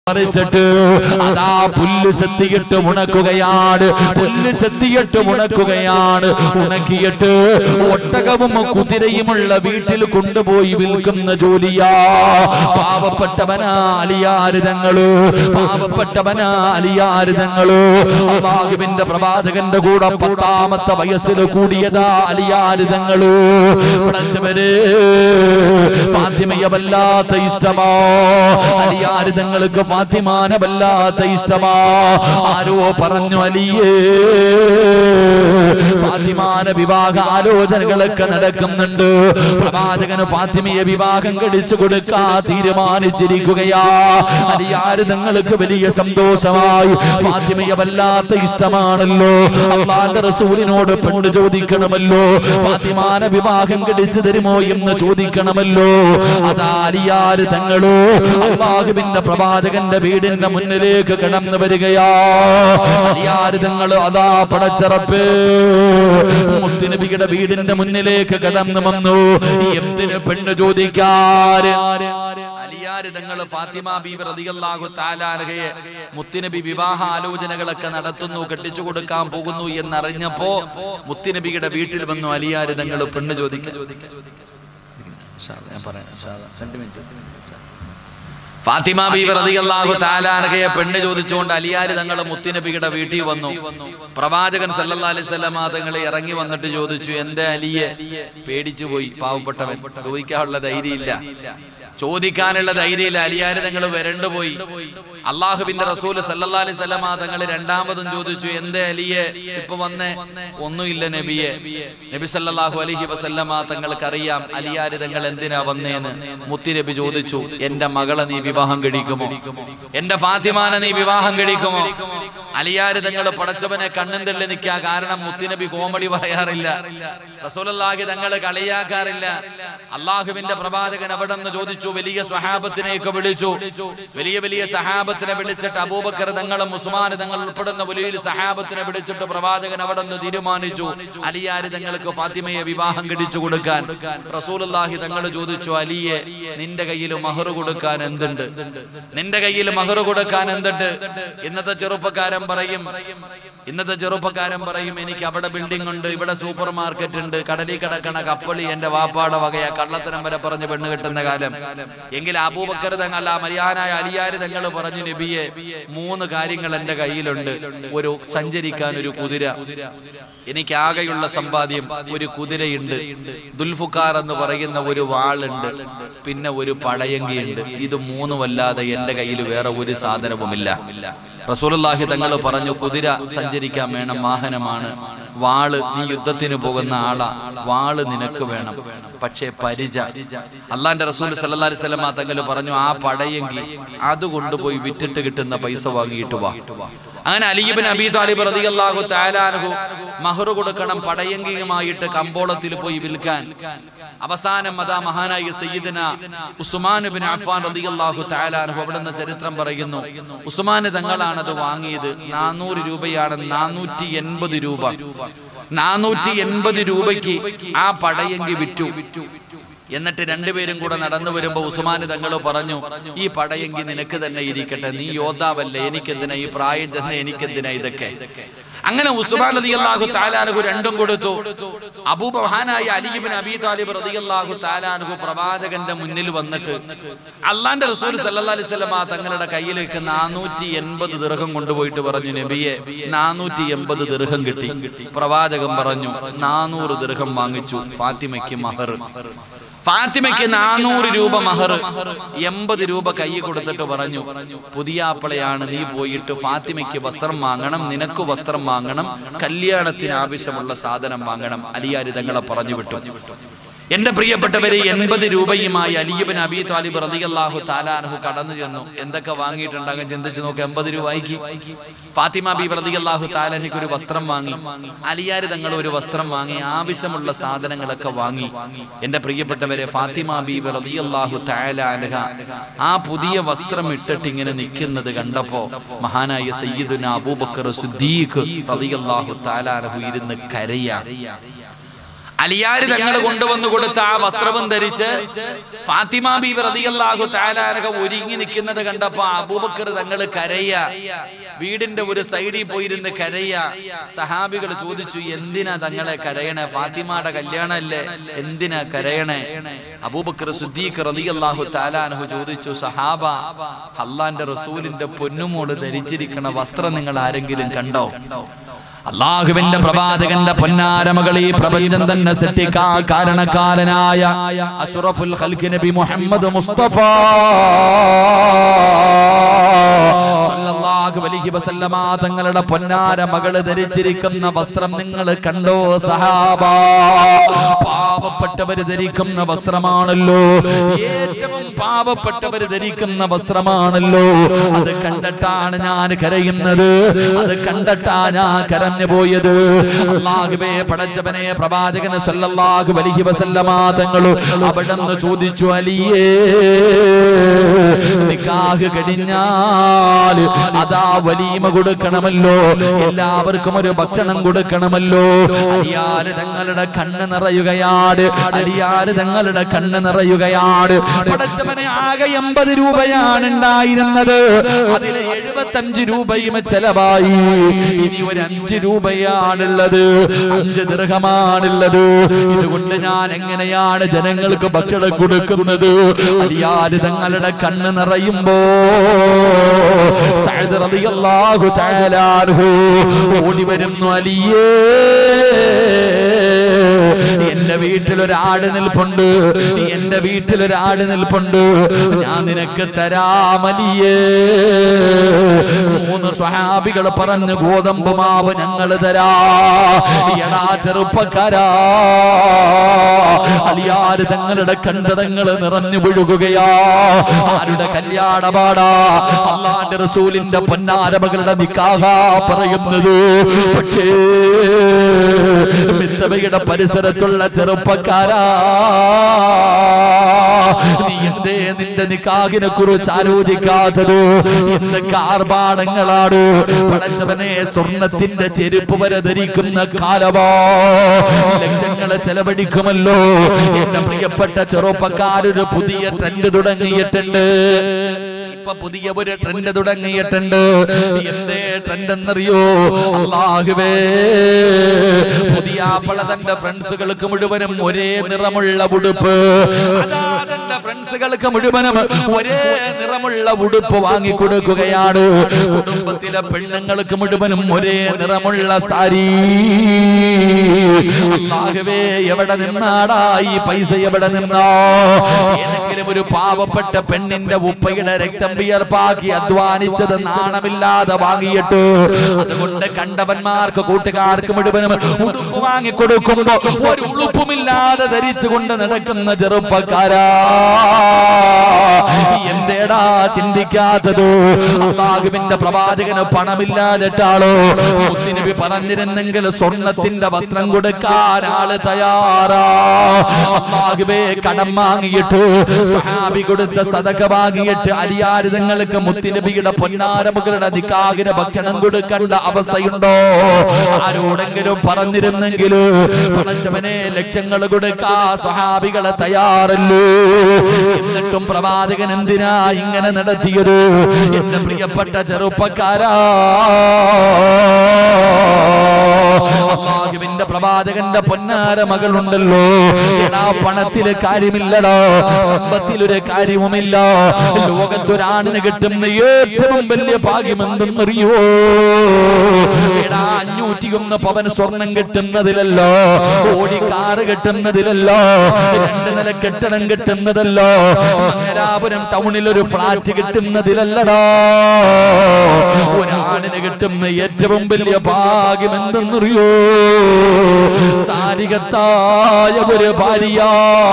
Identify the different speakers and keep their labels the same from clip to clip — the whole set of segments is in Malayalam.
Speaker 1: പറിച്ചിട്ട് അതാ പുല്ല് ചെത്തിയിട്ട് ഉണക്കുകയാണ് പുല്ല് ചെത്തിയിട്ട് ഉണക്കുകയാണ് ഉണക്കിയിട്ട് ഒട്ടകവും കുതിരയുമുള്ള വീട്ടിൽ കൊണ്ടുപോയി വിൽക്കുന്ന ജോലിയാ പാവപ്പെട്ടവനാ അലിയാരിതങ്ങള് പാവപ്പെട്ടവനാ അലിയാരിതങ്ങള് അള്ളാഹുവിന്റെ പ്രവാചകന്റെ കൂടെ പത്താമത്തെ വയസ്സിൽ കൂടിയതാ അലിയാരിതങ്ങള് പടച്ചവര് ഫാത്തിമയെ വല്ലാത്ത ഇഷ്ടമാ അലിയാരിതങ്ങൾക്ക് ഫാത്തിമാനെ വല്ലാത്ത ഇഷ്ടമാ ആരോ പറഞ്ഞു അലിയേ ഫാത്തിമാന വിവാഹ ആലോചനകളൊക്കെ നടക്കുന്നുണ്ട് പ്രവാചകന് ഫാത്തിമയെ വിവാഹം കഴിച്ചു കൊടുക്കാ തീരുമാനിച്ചിരിക്കുകയാ അലിയാര് നിങ്ങൾക്ക് വലിയ സന്തോഷമായി ഫാത്തിമയെ വല്ലാത്ത ഇഷ്ടമാണല്ലോ അള്ളാന്റെ റസൂലിനോട് പെണ്ണ് ചോദിക്കണമല്ലോ ഫാത്തിമാന വിവാഹം കഴിച്ചു തരുമോ എന്ന് ചോദിക്കണമല്ലോ അതാ അലിയാര് തങ്ങളോ അള്ളാഹുവിന്റെ പ്രവാചകന്റെ വീടിന്റെ മുന്നിലേക്ക് കടന്നു വരികയാ അലിയാര് തങ്ങൾ അതാ പടച്ചറപ്പ് മുത്തുനബിയുടെ വീടിന്റെ മുന്നിലേക്ക് കടന്നു വന്നു എന്തിന് പെണ്ണ് ചോദിക്കാര്
Speaker 2: അലിയാര് തങ്ങൾ ഫാത്തിമ ബീവി റളിയല്ലാഹു താലാനഹയെ മുത്തുനബി വിവാഹ ആലോചനകളൊക്കെ നടത്തുന്നു കെട്ടിച്ചു കൊടുക്കാൻ പോകുന്നു എന്നറിഞ്ഞപ്പോ മുത്തുനബിയുടെ വീട്ടിൽ വന്നു അലിയാര് തങ്ങൾ പെണ്ണ് ചോദിക്കാൻ ഞാൻ പറയാം രണ്ട് മിനിറ്റ് ഫാത്തിമ ബീവി റളിയല്ലാഹു താലാനഹയെ പെണ്ണ് ചോദിച്ചുകൊണ്ട് അലിയാര് തങ്ങൾ മുത്തുനബിയുടെ വീട്ടിൽ വന്നു പ്രവാചകൻ സല്ലല്ലാഹു അലൈഹി വസല്ലമ തങ്ങളെ ഇറങ്ങി വന്നിട്ട് ചോദിച്ചു എന്റെ അലിയെ പേടിച്ചു പോയി പാവപ്പെട്ടവൻ ചോദിക്കാനുള്ള ധൈര്യമില്ല ചോദിക്കാനുള്ള ധൈര്യമില്ല അലിയാര് തങ്ങൾ വരണ്ടുപോയി അള്ളാഹുബിന്റെ റസൂല് സല്ലല്ലാഹു അലൈഹി വസല്ലമ തങ്ങൾ രണ്ടാമതും ചോദിച്ചു എന്തേ അലിയെ ഇപ്പൊ വന്നേ ഒന്നുമില്ല നബിയെ നബി സല്ലല്ലാഹു അലൈഹി വസല്ലമ തങ്ങൾക്ക് അറിയാം അലിയാര് തങ്ങൾ എന്തിനാ വന്നേന്ന് മുത്തി നബി ചോദിച്ചു എന്റെ മകളെ നീ വിവാഹം കഴിക്കുമോ എന്റെ ഫാത്തിമാനെ നീ വിവാഹം കഴിക്കുമോ അലിയാര് തങ്ങൾ പടച്ചവനെ കണ്ണും തള്ളി നിൽക്കാ കാരണം മുത്തിനബി കോമഡി പറയാറില്ല റസൂലല്ലാഹി തങ്ങൾ കളിയാക്കാറില്ല അള്ളാഹുവിന്റെ പ്രവാചകൻ അവിടെ നിന്ന് ചോദിച്ചു വലിയ സ്വഹാബത്തിനെയൊക്കെ വിളിച്ചു വലിയ വലിയ സഹാബത്തിനെ വിളിച്ചിട്ട് അബൂബക്കർ തങ്ങളും ഉസ്മാൻ തങ്ങൾ ഉൾപ്പെടുന്ന വലിയ സഹാബത്തിനെ വിളിച്ചിട്ട് പ്രവാചകൻ അവിടെ നിന്ന് തീരുമാനിച്ചു അലിയാര് തങ്ങൾക്ക് ഫാത്തിമയെ വിവാഹം കഴിച്ചു കൊടുക്കാൻ റസൂലുള്ളാഹി തങ്ങൾ ചോദിച്ചു അലിയെ നിന്റെ കയ്യിൽ മഹർ കൊടുക്കാൻ എന്തുണ്ട് നിന്റെ കയ്യിൽ മഹർ കൊടുക്കാൻ എന്തുണ്ട് ഇന്നത്തെ ചെറുപ്പക്കാരൻ പറയും ഇന്നത്തെ ചെറുപ്പക്കാരൻ പറയും എനിക്ക് അവിടെ ബിൽഡിംഗ് ഉണ്ട് ഇവിടെ സൂപ്പർ മാർക്കറ്റ് ഉണ്ട് കടലിൽ കിടക്കണ കപ്പളി എന്റെ വാപ്പാടെ വകയാ കള്ളത്തരം വരെ പറഞ്ഞ് പെണ്ണ് കിട്ടുന്ന കാലം എങ്കിൽ അബൂബക്കർ തങ്ങൾ അല്ല മരിയാനായ അലിയാര് തങ്ങൾ പറഞ്ഞു നബിയെ മൂന്ന് കാര്യങ്ങൾ എന്റെ കയ്യിലുണ്ട് ഒരു സഞ്ചരിക്കാൻ ഒരു കുതിര എനിക്ക് ആകെയുള്ള സമ്പാദ്യം ഒരു കുതിരയുണ്ട് ദുൽഫുക്കാർ എന്ന് പറയുന്ന ഒരു വാളുണ്ട് പിന്നെ ഒരു പടയങ്കിയുണ്ട് ഇത് മൂന്നുമല്ലാതെ എന്റെ കയ്യിൽ വേറെ ഒരു സാധനവുമില്ല റസൂലുള്ളാഹി തങ്ങൾ പറഞ്ഞു കുതിര സഞ്ചരിക്കാൻ വേണം വാഹനമാണ് വാള് നീ യുദ്ധത്തിന് പോകുന്ന ആളാ വാള് നിനക്ക് വേണം പക്ഷേ പരിച അള്ളാന്റെ റസൂൽ സല്ലല്ലാഹു അലൈഹി വസല്ലമ തങ്ങൾ പറഞ്ഞു ആ പടയെങ്കിൽ അത് കൊണ്ടുപോയി വിറ്റിട്ട് കിട്ടുന്ന പൈസ വാങ്ങിയിട്ട് വാ അങ്ങനെ അലിബിൻ അബി താലിബ് റളിയല്ലാഹു തആല അൻഹു മഹർ കൊടുക്കണം പടയങ്കിയുമായിട്ട് കമ്പോളത്തിൽ പോയി വിൽക്കാൻ അവസാനം അതാ മഹാനായ സയ്യിദന ഉസ്മാൻ ബിൻ അഫ്ഫാൻ റളിയല്ലാഹു തആല അൻഹു അവിടുന്ന് ചരിത്രം പറയുന്നു ഉസ്മാൻ തങ്ങളാണ് അത് വാങ്ങിയത് നാനൂറ് രൂപയാണ് നാനൂറ്റി എൺപത് രൂപ നാനൂറ്റി എൺപത് രൂപയ്ക്ക് ആ പടയങ്കി വിറ്റു എന്നിട്ട് രണ്ടുപേരും കൂടെ നടന്നു വരുമ്പോ ഉസ്മാൻ തങ്ങൾ പറഞ്ഞു ഈ പടയെങ്കിൽ നിനക്ക് തന്നെ ഇരിക്കട്ടെ നീ യോദ്ധാവല്ലേ എനിക്കെന്തിനാ ഈ പ്രായം ചെന്ന് എനിക്കെന്തിനാ ഇതൊക്കെ അങ്ങനെ ഉസ്മാൻ റളിയല്ലാഹു താലാനുഹു രണ്ടും കൊടുത്തു അബൂബഹാനായ അലിബിൻ അബി താലിബ് റളിയല്ലാഹു താലാനുഹു പ്രവാചകന്റെ മുന്നിൽ വന്നിട്ട് അള്ളാന്റെ റസൂൽ സല്ലല്ലാഹു അലൈഹി വസല്ലമ തങ്ങളുടെ കയ്യിലേക്ക് നാനൂറ്റി എൺപത് ദീർഘം കൊണ്ടുപോയിട്ട് പറഞ്ഞു നബിയെ നാനൂറ്റി എൺപത് ദീർഘം കിട്ടി പ്രവാചകൻ പറഞ്ഞു നാനൂറ് ദീർഘം വാങ്ങിച്ചു ഫാത്തിമയ്ക്ക് മഹർ ഫാത്തിമയ്ക്ക് നാനൂറ് രൂപ മഹർ എൺപത് രൂപ കൈ കൊടുത്തിട്ട് പറഞ്ഞു പുതിയാപ്പളയാണ് നീ പോയിട്ട് ഫാത്തിമയ്ക്ക് വസ്ത്രം വാങ്ങണം നിനക്ക് വസ്ത്രം വാങ്ങണം കല്യാണത്തിന് ആവശ്യമുള്ള സാധനം വാങ്ങണം അലിയാരി തങ്ങളെ പറഞ്ഞു വിട്ടു എന്റെ പ്രിയപ്പെട്ടവരെ എൺപത് രൂപയുമായി അലിയബിൻ അബി താലിബ് റളിയല്ലാഹു താലാൻഹു കടന്നു ചെന്നു എന്തൊക്കെ വാങ്ങിയിട്ടുണ്ടാകും ചിന്തിച്ചു നോക്ക് എൺപത് രൂപയ്ക്ക് ഫാത്തിമ ബി റളിയല്ലാഹു താലാനിക്ക് ഒരു വസ്ത്രം വാങ്ങി അലിയാര് തങ്ങൾ ഒരു വസ്ത്രം വാങ്ങി ആവശ്യമുള്ള സാധനങ്ങളൊക്കെ വാങ്ങി എന്റെ പ്രിയപ്പെട്ടവരെ ഫാത്തിമ ബി റളിയല്ലാഹു താലാൻഹ ആ പുതിയ വസ്ത്രം ഇട്ടിട്ട് ഇങ്ങനെ നിൽക്കുന്നത് കണ്ടപ്പോ മഹാനായ സയ്യിദുന അബൂബക്കർ സുദ്ദീഖ് റളിയല്ലാഹു താലാൻഹു ഇരുന്ന് കരയാ അലിയാര് തങ്ങൾ കൊണ്ടുവന്നു കൊടുത്ത ആ വസ്ത്രവും ധരിച്ച് ഫാത്തിമ ബീബി റളിയല്ലാഹു തആലാനക ഒരുങ്ങി നിൽക്കുന്നത് കണ്ടപ്പോ അബൂബക്കർ തങ്ങൾ കരയ വീടിന്റെ ഒരു സൈഡിൽ പോയിരുന്ന് കരയ സഹാബികൾ ചോദിച്ചു എന്തിനാ തങ്ങളെ കരയണേ ഫാത്തിമയുടെ കല്യാണല്ലേ എന്തിനാ കരയണേ അബൂബക്കർ സുദ്ദീഖ് റളിയല്ലാഹു തആലാനഹു ചോദിച്ചു സഹാബ അള്ളാന്റെ റസൂലിന്റെ പൊന്നുമോള് ധരിച്ചിരിക്കണ വസ്ത്രം നിങ്ങൾ ആരെങ്കിലും കണ്ടോ
Speaker 1: അള്ളാഹുവിന്റെ പ്രവാചകന്റെ പൊന്നാരമകൾ ഈ പ്രപഞ്ചം തന്നെ സൃഷ്ടിക്കാ കാരണക്കാരനായ അഷ്റഫുൽ ഖൽഖി നബി മുഹമ്മദ് മുസ്തഫ സല്ലല്ലാഹു അലൈഹി വസല്ലമ തങ്ങളുടെ പൊന്നാര മകള് ധരിച്ചിരിക്കുന്ന വസ്ത്രം നിങ്ങൾ കണ്ടോ സഹാബ പാവപ്പെട്ടവര് ധരിക്കുന്ന വസ്ത്രമാണല്ലോ ഏറ്റവും പാവപ്പെട്ടവര് ധരിക്കുന്ന വസ്ത്രമാണല്ലോ അത് കണ്ടിട്ടാണ് ഞാൻ കരയുന്നത് അത് കണ്ടിട്ടാ ഞാൻ കരഞ്ഞു പോയത് അള്ളാഹുവേ പടച്ചവനെ പ്രവാചകന് സല്ലല്ലാഹു അലൈഹി വസല്ലമ തങ്ങളു അവിടെന്ന് ചോദിച്ചു അലിയേ നിക്കാഹ് കഴിഞ്ഞാൽ അതാ വലീമ കൊടുക്കണമല്ലോ എല്ലാവർക്കും ഒരു ഭക്ഷണം കൊടുക്കണമല്ലോ അലിയാര് തങ്ങളുടെ കണ്ണ് നിറയുകയാണ് അലിയാര് തങ്ങളുടെ കണ്ണ് നിറയുകയാണ് പടച്ചവനെ ആകെ എൺപത് രൂപയാണ് ഉണ്ടായിരുന്നത് അതിലെ എഴുപത്തഞ്ച് രൂപയും ചെലവായി ഇനി ഒരു അഞ്ച് രൂപയാണുള്ളത് അഞ്ച് ദീർഘമാണുള്ളത് ഇതുകൊണ്ട് ഞാൻ എങ്ങനെയാണ് ജനങ്ങൾക്ക് ഭക്ഷണം കൊടുക്കുന്നത് അലിയാര് തങ്ങളുടെ കണ്ണ് നിറയുമ്പോ സഅദ് റളിയല്ലാഹു തആല അൻഹു ഓടി വരുന്നു അലിയേ എന്റെ വീട്ടിൽ ഒരു ആട് നിൽപ്പുണ്ട് എന്റെ വീട്ടിൽ ഒരു ആട് നിൽപ്പുണ്ട് ഞാൻ നിനക്ക് തരാമലിയേ മൂന്ന് സ്വഹാബികൾ പറഞ്ഞു ഗോതമ്പ് മാവ് ഞങ്ങൾ തരാ എടാ ചെറുപ്പക്കാരാ അലിയാര് തങ്ങളുടെ കണ്ടതങ്ങൾ നിറഞ്ഞു വീഴുകയാ ആരുടെ കല്യാണപാടാ അള്ളാന്റെ റസൂലിന്റെ പൊന്നാരമകളുടെ നിക്കാഹാ പറയുന്നത് പക്ഷേ മിത്തവയുടെ പരിസരത്തുള്ള ചെറുപ്പക്കാരാ നീ എന്തേ നിന്റെ നിക്കാഹിനെ കുറിച്ച് ആലോചിക്കാത്തത് എന്തൊക്കെ ആർഭാടങ്ങളാണ് പടച്ചവനെ സ്വർണത്തിന്റെ ചെരുപ്പ് വരെ ധരിക്കുന്ന കാലമോ ലക്ഷങ്ങളെ ചെലവഴിക്കുമല്ലോ എന്റെ പ്രിയപ്പെട്ട ചെറുപ്പക്കാരൊരു പുതിയ ട്രെൻഡ് തുടങ്ങിയിട്ടുണ്ട് ഇപ്പൊ പുതിയ ഒരു ട്രെൻഡ് തുടങ്ങിയിട്ടുണ്ട് എന്തേ ട്രെൻഡ് എന്നറിയോ അള്ളാഹുവേ പുതിയ ആപ്പിള തന്റെ ഫ്രണ്ട്സുകൾക്ക് മുഴുവനും ഒരേ നിറമുള്ള ഉടുപ്പ് അതാ തന്റെ ഫ്രണ്ട്സുകൾക്ക് മുഴുവനും ഒരേ നിറമുള്ള ഉടുപ്പ് വാങ്ങിക്കൊടുക്കുകയാണ് കുടുംബത്തിലെ പെണ്ണുങ്ങൾക്ക് മുഴുവനും ഒരേ നിറമുള്ള സാരി അള്ളാഹുവേ എവിടെ നിന്നാടാ ഈ പൈസ എവിടെ നിന്നോ ഏതെങ്കിലും ഒരു പാവപ്പെട്ട പെണ്ണിന്റെ ഉപ്പയുടെ രക്തം വിയർപ്പാക്കി അധ്വാനിച്ചത് നാണമില്ലാതെ വാങ്ങിയിട്ട് അതുകൊണ്ട് കണ്ടവന്മാർക്ക് കൂട്ടുകാർക്ക് മുഴുവനും ഉടുപ്പ് വാങ്ങി കൊടുക്കുമ്പോ ഒരു ഉടുപ്പുമില്ലാതെ ധരിച്ചുകൊണ്ട് നടക്കുന്ന ചെറുപ്പക്കാരാ എന്തേടാ ചിന്തിക്കാത്തത് അള്ളാഹുവിന്റെ പ്രവാചകന് പണമില്ലാതിട്ടാളോ മുത്തിനബി പറഞ്ഞിരുന്നെങ്കിൽ സ്വർണത്തിന്റെ വസ്ത്രം കൊടുക്കാൻ ആള് തയ്യാറാ അള്ളാഹുവേ കടം വാങ്ങിയിട്ട് സ്വഹാബി കൊടുത്ത സദക വാങ്ങിയിട്ട് അലിയാരിതങ്ങൾക്ക് മുത്തിനബിയുടെ പൊന്നാരമുകളുടെ നിക്കാകിന് ഭക്ഷണം കൊടുക്കേണ്ട അവസ്ഥയുണ്ടോ ആരോടെങ്കിലും പറഞ്ഞിരുന്നെങ്കിൽ പടച്ചവനെ ലക്ഷങ്ങൾ കൊടുക്കാ സ്വഹാബികളെ തയ്യാറല്ലോ എന്നിട്ടും പ്രവാചകൻ എന്തിനാ ഇങ്ങനെ നടത്തിയത് എന്റെ പ്രിയപ്പെട്ട ചെറുപ്പക്കാരാ അള്ളാഹുവിന്റെ പ്രവാചകന്റെ പൊന്നാര മകളുണ്ടല്ലോ എടാ പണത്തില് കാര്യമില്ലടോ സമ്പത്തിലൊരു കാര്യവുമില്ല ലോകത്തൊരാണിന് കിട്ടുന്ന ഏറ്റവും വലിയ ഭാഗ്യം എന്തെന്നറിയോ എടാ അഞ്ഞൂറ്റി ഒന്ന് പവൻ സ്വർണം കിട്ടുന്നതിലല്ലോ ഓടിക്കാറ് കിട്ടുന്നതിലല്ലോ രണ്ട് നില കെട്ടിടം കിട്ടുന്നതല്ലോ മംഗലാപുരം ടൗണിൽ ഒരു ഫ്ലാറ്റ് കിട്ടുന്നതിലല്ലടാ ഒരാണിന് കിട്ടുന്ന ഏറ്റവും വലിയ ഭാഗ്യം എന്തെന്നറിയോ സാരികത്തായ ഒരു ഭാര്യ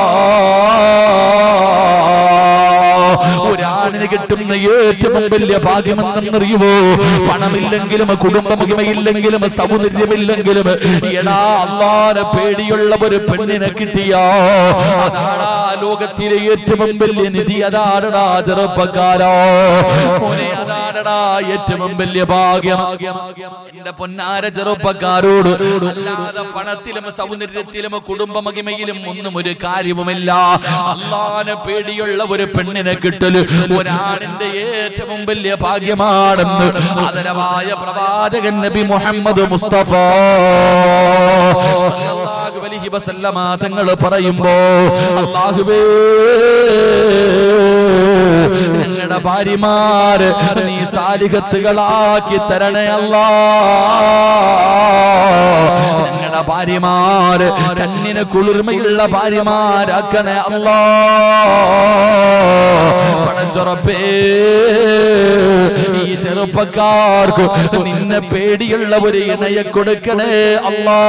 Speaker 1: ഒരാണിന് കിട്ടുന്ന ഏറ്റവും വലിയ ഭാഗ്യമെന്നറിയുമോ പണമില്ലെങ്കിലും കുടുംബമഹിമയില്ലെങ്കിലും സൗന്ദര്യമില്ലെങ്കിലും എടാ അള്ളാനെ പേടിയുള്ള ഒരു പെണ്ണിനെ കിട്ടിയ അതാടാ ലോകത്തിലെ ഏറ്റവും വലിയ നിധി അതാടാ ചെറുപ്പക്കാരോ മോനെ അതാണ് അതല്ലടാ ഏറ്റവും വലിയ ഭാഗ്യം എന്റെ പൊന്നാര ചെറുപ്പക്കാരോട് അല്ലാതെ പണത്തിലും സൗന്ദര്യത്തിലും കുടുംബ മഹിമയിലും ഒന്നും ഒരു കാര്യവുമില്ല അള്ളാനെ പേടിയുള്ള ഒരു പെണ്ണിനെ കിട്ടല് ഒരാണിന്റെ ഏറ്റവും വലിയ ഭാഗ്യമാണെന്ന് ആദരവായ പ്രവാചകൻ നബി മുഹമ്മദ് മുസ്തഫ സല്ലല്ലാഹു അലൈഹി വസല്ലമ തങ്ങൾ പറയുമ്പോ അല്ലാഹുവേ ഞങ്ങളുടെ ഭാര്യമാര് നീ സാലിഹത്തുകളാക്കി തരണേ അല്ലാ ഞങ്ങളുടെ ഭാര്യമാര് കണ്ണിന് കുളിർമയുള്ള ഭാര്യമാരാക്കണേ അല്ലാ പടച്ചുറപ്പേ ഈ ചെറുപ്പക്കാർക്ക് നിന്നെ പേടിയുള്ള ഒരു ഇണയെ കൊടുക്കണേ അല്ലാ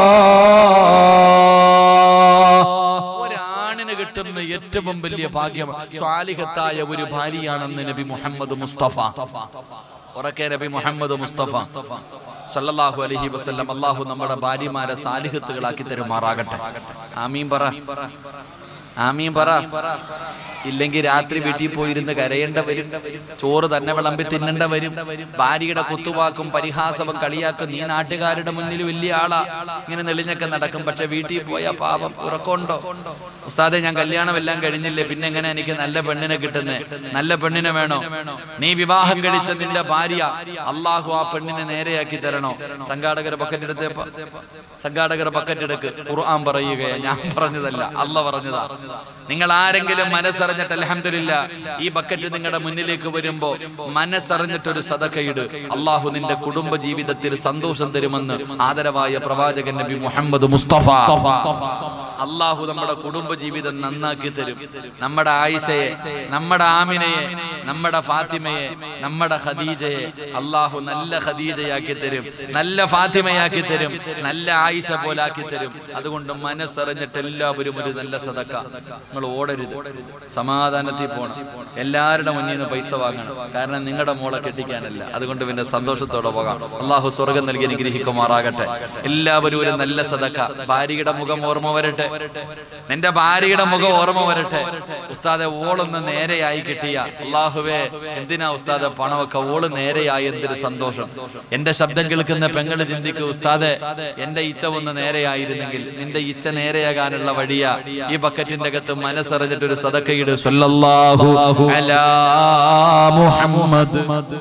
Speaker 1: ഒരാണിന് കിട്ടുന്ന ഏറ്റവും വലിയ ഭാഗ്യം സ്വാലിഹത്തായ ഒരു ഭാര്യയാണെന്ന് നബി മുഹമ്മദ് മുസ്തഫ ഉറക്കെ നബി മുഹമ്മദ് മുസ്തഫ സല്ലല്ലാഹു അലൈഹി വസല്ലം അള്ളാഹു നമ്മുടെ ഭാര്യമാരെ സാലിഹത്തുകളാക്കി തരുമാറാകട്ടെ ആമീൻ പറ ആമീൻ പറ ഇല്ലെങ്കിൽ രാത്രി വീട്ടിൽ പോയിരുന്ന് കരയേണ്ട വരും ചോറ് തന്നെ വിളമ്പി തിന്നേണ്ട വരും ഭാര്യയുടെ കുത്തുവാക്കും പരിഹാസവും കളിയാക്കും നീ നാട്ടുകാരുടെ മുന്നിൽ വലിയ ആളാ ഇങ്ങനെ നെളിഞ്ഞൊക്കെ നടക്കും പക്ഷെ വീട്ടിൽ പോയാ പാപം ഉറക്കമുണ്ടോ ഉസ്താദെ ഞാൻ കല്യാണം എല്ലാം കഴിഞ്ഞില്ലേ പിന്നെ എങ്ങനെ എനിക്ക് നല്ല പെണ്ണിനെ കിട്ടുന്നേ നല്ല പെണ്ണിനെ വേണോ നീ വിവാഹം കഴിച്ച നിന്റെ ഭാര്യ അള്ളാഹു ആ പെണ്ണിനെ നേരെയാക്കി തരണോ സംഘാടകർ ബക്കറ്റ് എടുത്തേ സംഘാടകർ ബക്കറ്റ് എടുക്ക് ഖുർആൻ പറയുകയാ ഞാൻ പറഞ്ഞതല്ല അല്ല പറഞ്ഞതാ നിങ്ങൾ ആരെങ്കിലും മനസ്സറിഞ്ഞിട്ട് അലഹമില്ല ഈ ബക്കറ്റ് നിങ്ങളുടെ മുന്നിലേക്ക് വരുമ്പോ മനസ്സറിഞ്ഞിട്ട് ഒരു സദക്കയിട് അള്ളാഹു നിന്റെ കുടുംബ ജീവിതത്തിൽ സന്തോഷം തരുമെന്ന് ആദരവായ പ്രവാചകൻ നബി മുഹമ്മദ് മുസ്തഫ അള്ളാഹു നമ്മുടെ കുടുംബ ജീവിതം നന്നാക്കി തരും നമ്മുടെ ആയിഷയെ നമ്മുടെ ആമിനയെ നമ്മുടെ ഫാത്തിമയെ നമ്മുടെ ഖദീജയെ അള്ളാഹു നല്ല ഖദീജയാക്കി തരും നല്ല ഫാത്തിമയാക്കി തരും നല്ല ആയിഷ പോലാക്കി തരും അതുകൊണ്ട് മനസ്സറിഞ്ഞിട്ട് എല്ലാവരും ഒരു നല്ല സദക്ക നിങ്ങൾ ഓടരുത് സമാധാനത്തിൽ പോകണം എല്ലാവരുടെ മുന്നിൽ നിന്ന് പൈസ വാങ്ങണം കാരണം നിങ്ങളുടെ മോളെ കെട്ടിക്കാനല്ല അതുകൊണ്ട് പിന്നെ സന്തോഷത്തോടെ പോകാം അള്ളാഹു സ്വർഗം നൽകി അനുഗ്രഹിക്കുമാറാകട്ടെ എല്ലാവരും ഒരു നല്ല സദക്ക ഭാര്യയുടെ മുഖം ഓർമ്മ വരട്ടെ നിന്റെ ഭാര്യയുടെ മുഖം ഓർമ്മ വരട്ടെ ഉസ്താദെ ഓളൊന്ന് നേരെയായി കിട്ടിയ അള്ളാഹുവേ എന്തിനാ ഉസ്താദെ പണമൊക്കെ ഓള് നേരെയായി എന്തൊരു സന്തോഷം എന്റെ ശബ്ദം കേൾക്കുന്ന പെങ്ങള് ചിന്തിക്കൂ ഉസ്താദെ എന്റെ ഇച്ച ഒന്ന് നേരെയായിരുന്നെങ്കിൽ നിന്റെ ഇച്ച നേരെയാകാനുള്ള വഴിയാ ഈ ബക്കറ്റിന്റെ അകത്ത് മനസ്സറിഞ്ഞിട്ട് ഒരു സദക്കയിട് സല്ലല്ലാഹു അലാ മുഹമ്മദ്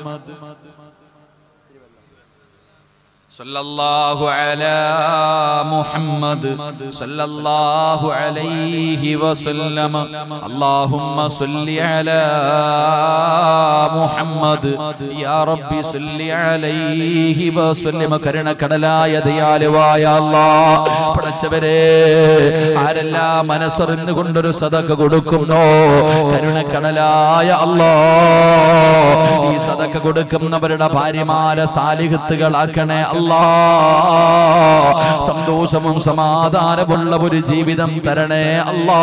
Speaker 1: صلى الله على محمد صلى الله عليه وسلم اللهم صل على محمد يا ربي صل عليه وسلم കരുണക്കടലായ ദയാലുവായ അല്ലാഹ് പടച്ചവരെ ആരെല്ലാം മനസ്സറിഞ്ഞു കൊണ്ടൊരു സദക കൊടുക്കുന്നോ കരുണക്കടലായ അല്ലാ ഈ സദക കൊടുക്കുന്നവരുടെ ഭാര്യമാരെ സാലിഹത്തുകളാക്കണേ അല്ലാ സന്തോഷവും സമാധാനമുള്ള ഒരു ജീവിതം തരണേ അല്ലാ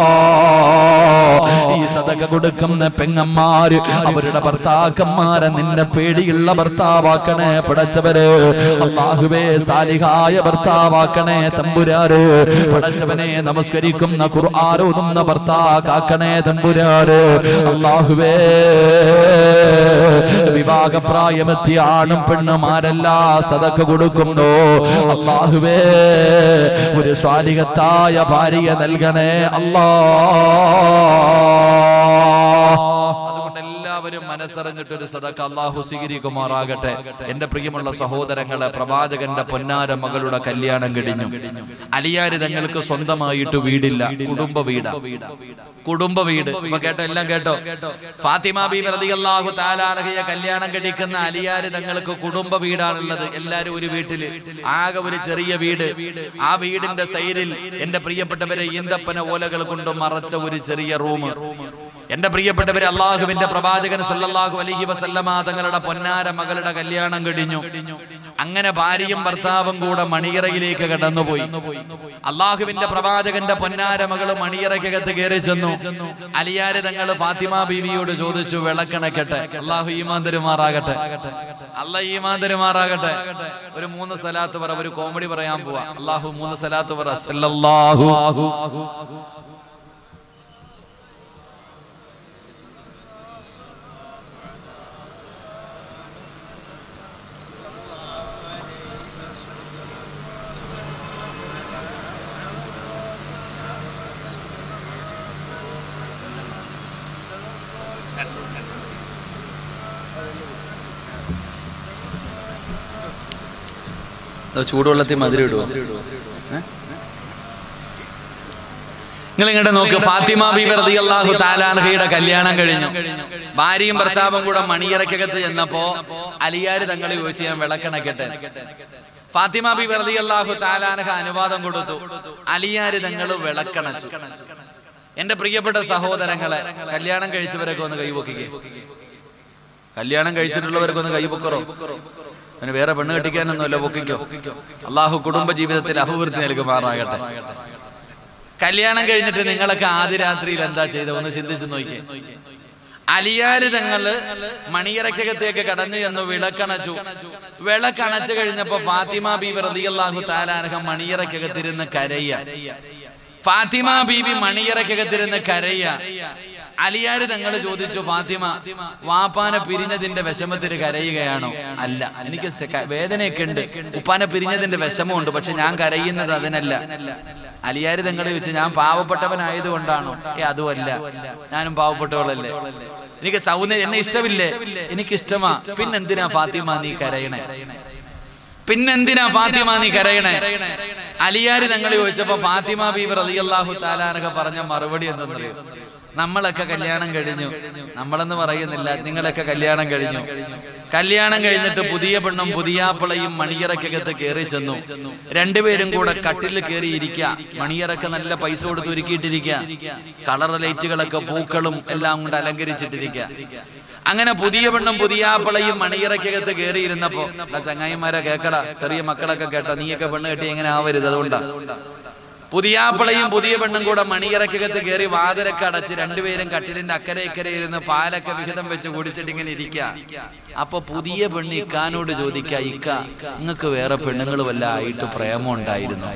Speaker 1: ഈ സദക കൊടുക്കുന്ന പെങ്ങന്മാര് അവരുടെ ഭർത്താക്കന്മാരെ നിന്നെ പേടിയുള്ള ഭർത്താവാക്കണേ പടച്ചവര് അള്ളാഹുവേ സാലിഹായ ഭർത്താവാക്കണേ തമ്പുരാര് പടച്ചവനെ നമസ്കരിക്കുന്ന ഖുർആാരോതുന്ന ഭർത്താക്കാക്കണേ തമ്പുരാര് അള്ളാഹുവേ വിവാഹപ്രായമെത്തിയ ആണും പെണ്ണുമാരെല്ലാ സദക്ക കൊടുക്കുന്നു അള്ളാഹുവേ ഒരു സ്വാലികത്തായ ഭാര്യ നൽകണേ അല്ലാ അതുകൊണ്ട് എല്ലാവരും മനസ്സറിഞ്ഞിട്ട് ഒരു സദക്ക അള്ളാഹു സ്വീകരിക്കുമാറാകട്ടെ എന്റെ പ്രിയമുള്ള സഹോദരങ്ങളെ പ്രവാചകന്റെ പൊന്നാര മകളുടെ കല്യാണം കഴിഞ്ഞു അലിയാര് തങ്ങൾക്ക് സ്വന്തമായിട്ട് വീടില്ല കുടുംബ വീടാ കുടുംബ വീട് ഇപ്പൊ കേട്ടോ എല്ലാം കേട്ടോ ഫാത്തിമ ബി റളിയല്ലാഹു താലാർഹയെ കല്യാണം കഴിക്കുന്ന അലിയാര് തങ്ങൾക്ക് കുടുംബ വീടാണുള്ളത് എല്ലാരും ഒരു വീട്ടില് ആകെ ഒരു ചെറിയ വീട് ആ വീടിന്റെ സൈഡിൽ എന്റെ പ്രിയപ്പെട്ടവരെ ഈന്തപ്പന ഓലകൾ കൊണ്ട് മറച്ച ഒരു ചെറിയ റൂം എന്റെ പ്രിയപ്പെട്ടവരെ അള്ളാഹുവിന്റെ പ്രവാചകൻ സല്ലല്ലാഹു അലൈഹി വസല്ലമ തങ്ങളുടെ പൊന്നാര മകളുടെ കല്യാണം കഴിഞ്ഞു അങ്ങനെ ഭാര്യയും ഭർത്താവും കൂടെ മണിയറയിലേക്ക് കടന്നുപോയി അള്ളാഹുവിന്റെ പ്രവാചകന്റെ പൊന്നാര മകള് മണിയറയ്ക്കകത്ത് കയറി ചെന്നു അലിയാര് തങ്ങൾ ഫാത്തിമ ബീവിയോട് ചോദിച്ചു വിളക്കണക്കട്ടെ അള്ളാഹു ഈമാൻ തരുമാറാകട്ടെ അല്ല ഈമാൻ തരുമാറാകട്ടെ ഒരു മൂന്ന് സലാത്ത് പറ ഒരു കോമഡി പറയാൻ പോവാ അള്ളാഹു മൂന്ന് സലാത്ത് പറ സല്ലല്ലാഹു
Speaker 2: അതോ ചൂടുവെള്ളത്തിൽ മധുരം ഇടുവോ നിങ്ങൾ ഇങ്ങോട്ട് നോക്ക് ഫാത്തിമ ബീബി റളിയല്ലാഹു താലാൻഹയുടെ കല്യാണം കഴിഞ്ഞു ഭാര്യയും ഭർത്താവും കൂടെ മണിയറക്കകത്ത് ചെന്നപ്പോ അലിയാര് തങ്ങളെ ചോദിച്ചു ഞാൻ വിളക്കണക്കട്ടെ ഫാത്തിമ ബീബി റളിയല്ലാഹു താലാൻഹ അനുവാദം കൊടുത്തു അലിയാര് തങ്ങൾ വിളക്കണച്ചു എന്റെ പ്രിയപ്പെട്ട സഹോദരങ്ങളെ കല്യാണം കഴിച്ചവരൊക്കെ ഒന്ന് കൈപൊക്കിക്കേ കല്യാണം കഴിച്ചിട്ടുള്ളവരൊക്കെ ഒന്ന് കൈപൊക്കറോ അതിന് വേറെ പെണ്ണ് കെട്ടിക്കാനൊന്നുമല്ല പൊക്കിക്കോ അള്ളാഹു കുടുംബ ജീവിതത്തിൽ അഭിവൃദ്ധി നൽകുമാറാകട്ടെ കല്യാണം കഴിഞ്ഞിട്ട് നിങ്ങളൊക്കെ ആദ്യ രാത്രിയിൽ എന്താ ചെയ്തത് ഒന്ന് ചിന്തിച്ചു നോക്കിയേ അലിയാര് തങ്ങള് മണിയറക്കകത്തേക്ക് കടന്നു ചെന്നു വിളക്കണച്ചു വിളക്കണച്ചു കഴിഞ്ഞപ്പോ ഫാത്തിമ ബീബി റളിയല്ലാഹു താലാനഹ മണിയറക്കകത്തിരുന്ന് കരയ ഫാത്തിമ ബീബി മണിയറക്കകത്തിരുന്ന് കരയ അലിയാര് തങ്ങൾ ചോദിച്ചു ഫാത്തിമ വാപ്പാനെ പിരിഞ്ഞതിന്റെ വിഷമത്തിൽ കരയുകയാണോ അല്ല എനിക്ക് സെ- ക- വേദനയൊക്കെ ഉണ്ട് ഉപ്പാനെ പിരിഞ്ഞതിന്റെ വിഷമമുണ്ട് പക്ഷെ ഞാൻ കരയുന്നത് അതിനല്ല അലിയാര് തങ്ങൾ ചോദിച്ചു ഞാൻ പാവപ്പെട്ടവനായതുകൊണ്ടാണോ ഏ അതുമല്ല ഞാനും പാവപ്പെട്ടവളല്ലേ എനിക്ക് സൗന്ദര്യം എന്നെ ഇഷ്ടമില്ലേ എനിക്ക് ഇഷ്ടമാ പിന്നെന്തിനാ ഫാത്തിമ നീ കരയണേ പിന്നെന്തിനാ ഫാത്തിമ നീ കരയണേ അലിയാര് തങ്ങൾ ചോദിച്ചപ്പോ ഫാത്തിമ ബീബർ റളിയല്ലാഹു താലാനൊക്കെ പറഞ്ഞ മറുപടി എന്തെന്നറിയോ നമ്മളൊക്കെ കല്യാണം കഴിഞ്ഞു നമ്മളെന്ന് പറയുന്നില്ല നിങ്ങളൊക്കെ കല്യാണം കഴിഞ്ഞു കല്യാണം കഴിഞ്ഞിട്ട് പുതിയ പെണ്ണും പുതിയാപ്പിളയും മണിയറക്കകത്ത് കയറി ചെന്നു രണ്ടുപേരും കൂടെ കട്ടിൽ കയറി ഇരിക്കുക മണിയറൊക്കെ നല്ല പൈസ കൊടുത്ത് ഒരുക്കിയിട്ടിരിക്കുക കളർ ലൈറ്റുകളൊക്കെ പൂക്കളും എല്ലാം കൊണ്ട് അലങ്കരിച്ചിട്ടിരിക്കുക അങ്ങനെ പുതിയ പെണ്ണും പുതിയാപ്പിളയും മണിയറക്കകത്ത് കയറിയിരുന്നപ്പോ ആ ചങ്ങായിമാരെ കേക്കടാ ചെറിയ മക്കളൊക്കെ കേട്ടോ നീയൊക്കെ പെണ്ണ് കെട്ടി എങ്ങനെ ആവരുത് അതുകൊണ്ടാ പുതിയാപ്പിളയും പുതിയ പെണ്ണും കൂടെ മണിയറക്കകത്ത് കയറി വാതിലൊക്കെ അടച്ച് രണ്ടുപേരും കട്ടിലിന്റെ അക്കരെ ഇക്കരെ ഇരുന്ന് പാലൊക്കെ വിഹിതം വെച്ച് കുടിച്ചിട്ട് ഇങ്ങനെ ഇരിക്കുക അപ്പൊ പുതിയ പെണ്ണ് ഇക്കാനോട് ചോദിക്ക ഇക്ക നിങ്ങൾക്ക് വേറെ പെണ്ണുങ്ങൾ വല്ല ആയിട്ട് പ്രേമം ഉണ്ടായിരുന്നു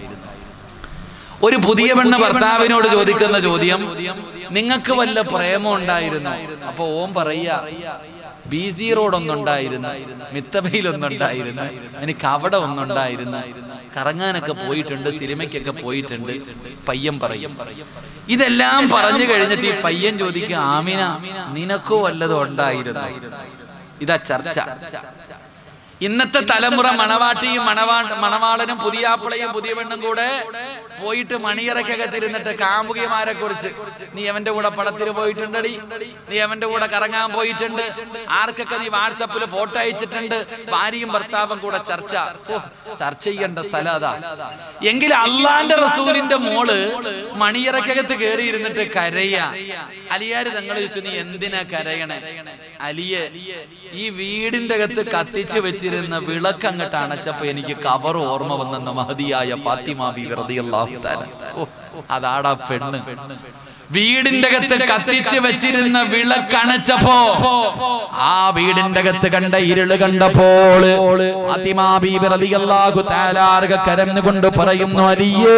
Speaker 2: ഒരു പുതിയ പെണ്ണ് ഭർത്താവിനോട് ചോദിക്കുന്ന ചോദ്യം നിങ്ങൾക്ക് വല്ല പ്രേമം ഉണ്ടായിരുന്നു അപ്പൊ ഓം പറയാ ബി സി റോഡ് ഒന്നുണ്ടായിരുന്നു മിത്തബയിൽ ഒന്നുണ്ടായിരുന്നു എനിക്ക് അവിടെ ഒന്നുണ്ടായിരുന്നു കറങ്ങാനൊക്കെ പോയിട്ടുണ്ട് സിനിമയ്ക്കൊക്കെ പോയിട്ടുണ്ട് പയ്യൻ പറയും ഇതെല്ലാം പറഞ്ഞു കഴിഞ്ഞിട്ട് ഈ പയ്യൻ ചോദിക്കും ആമിന നിനക്കോ വല്ലതും ഉണ്ടായിരുന്നു ഇതാ ചർച്ച ഇന്നത്തെ തലമുറ മണവാട്ടിയും മണവാ മണവാളനും പുതിയാപ്പിളയും പുതിയ പെണ്ണും കൂടെ പോയിട്ട് മണിയറക്കകത്തിരുന്നിട്ട് കാമുകിമാരെ കുറിച്ച് നീ അവന്റെ കൂടെ പടത്തിന് പോയിട്ടുണ്ടടി നീ അവന്റെ കൂടെ കറങ്ങാൻ പോയിട്ടുണ്ട് ആർക്കൊക്കെ നീ വാട്സപ്പിൽ ഫോട്ടോ അയച്ചിട്ടുണ്ട് ഭാര്യയും ഭർത്താവും കൂടെ ചർച്ച ഓ, ചർച്ച ചെയ്യേണ്ട സ്ഥലം അതാ എങ്കിൽ അള്ളാന്റെ റസൂലിന്റെ മോള് മണിയറക്കകത്ത് കയറി ഇരുന്നിട്ട് കരയ അലിയാര് തങ്ങൾ ചോദിച്ചു നീ എന്തിനാ കരയണേ അലിയെ ഈ വീടിന്റെ അകത്ത് കത്തിച്ച് വെച്ചിരുന്ന വിളക്ക് അങ്ങോട്ട് അണച്ചപ്പോ എനിക്ക് കവർ ഓർമ്മ വന്നെന്ന മഹതിയായ ഫാത്തിമ ബി റളിയല്ലാഹു തആല ഓ അതാടാ പെണ്ണ് വീടിന്റെ അകത്ത് കത്തിച്ച് വെച്ചിരുന്ന വിളക്കണച്ചപ്പോ
Speaker 1: ആ വീടിന്റെ അകത്ത് കണ്ട ഇരുള് കണ്ടപ്പോൾ ഫാത്തിമ ബീബി റളിയല്ലാഹു തആല കരന്നുകൊണ്ട് പറയുന്നു അലിയേ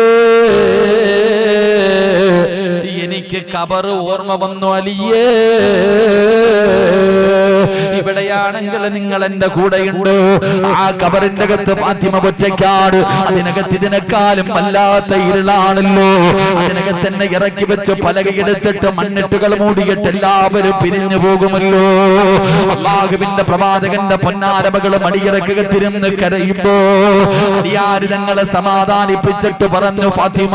Speaker 1: എനിക്ക് കബർ ഓർമ്മ വന്നു അലിയേ ഇവിടെയാണെങ്കിൽ നിങ്ങൾ എന്റെ കൂടെയുണ്ട് ആ കബറിന്റെ അകത്ത് ഫാത്തിമ ഒറ്റയ്ക്കാട് അതിനകത്ത് ഇതിനെക്കാളും വല്ലാത്ത ഇരുളാണല്ലോ അതിനകത്ത് തന്നെ ഇറക്കി വെച്ച് പലകയെടുത്തിട്ട് മണ്ണിട്ടുകൾ മൂടിയിട്ട് എല്ലാവരും പിരിഞ്ഞു പോകുമല്ലോ അള്ളാഹുവിന്റെ പ്രവാചകന്റെ പൊന്നാരമകള് മടിയിറക്കകത്തിരുന്ന് കരയുമ്പോ അടിയാര് ഞങ്ങളെ സമാധാനിപ്പിച്ചിട്ട് പറഞ്ഞു ഫാത്തിമ